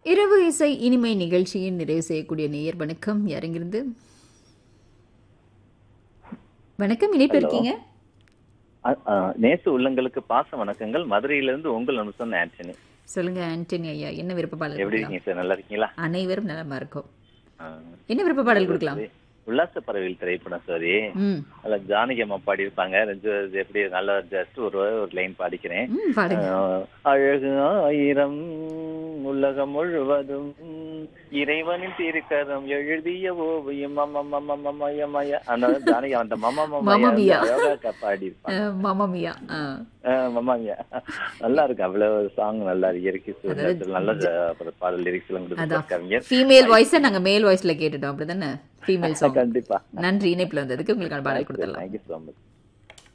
இரவு இசை இனிமை நிகழ்ச்சியின் நிறைவு செய்யக்கூடிய நேயர் வணக்கம் யாருங்கிருந்து வணக்கம் இணைப்பு Hello. இருக்கீங்க அ- அ, நேச உள்ளங்களுக்கு பாச வணக்கங்கள் மதுரையிலிருந்து உங்கள் அனுசன் ஆண்டனி சொல்லுங்க ஆண்டனி ஐயா என்ன விருப்ப பாடல் எப்படி கொடுக்கலாம்? இருக்கீங்க சார் நல்லா இருக்கீங்களா அனைவரும் நலமா இருக்கும் ஆ. என்ன விருப்ப பாடல் கொடுக்கலாம் உல்லாச பறவைகள் திரைப்படம் சாரி ம் அதுல ஜானகி அம்மா பாடியிருப்பாங்க ரெண்டு இது எப்படி நல்லா ஜஸ்ட் ஒரு ஒரு லைன் பாடிக்கிறேன் ம் பாடுங்க ஆ, அழகு ஆயிரம் உலகம் முழுவதும் இறைவனின் திருக்கரம் எழுதிய ஓவியம் மம மம மமய மய அந்த ஜானகி அந்த மம மமமியா. மமய அழகா பாடியிருப்பாங்க அஹ், மாமாமியா ஆ. மமாமியா நல்லா இருக்கு அவ்வளவு சாங் நல்லா இருக்கு இயற்கை நல்ல ஜ- பாடல் லிரிக்ஸ் எல்லாம் அதான் கொடுத்து கவிஞர் ஃபீமேல் வாய்ஸை நாங்க மேல் வாய்ஸ்ல கேட்டுட்டோம் அப்படிதானே ஃபீமேல் சாங் கண்டிப்பா நன்றி இணைப்புல வந்ததுக்கு உங்களுக்கான பாடல் கொடுத்துடலாம் தேங்க்யூ ஸோ மச்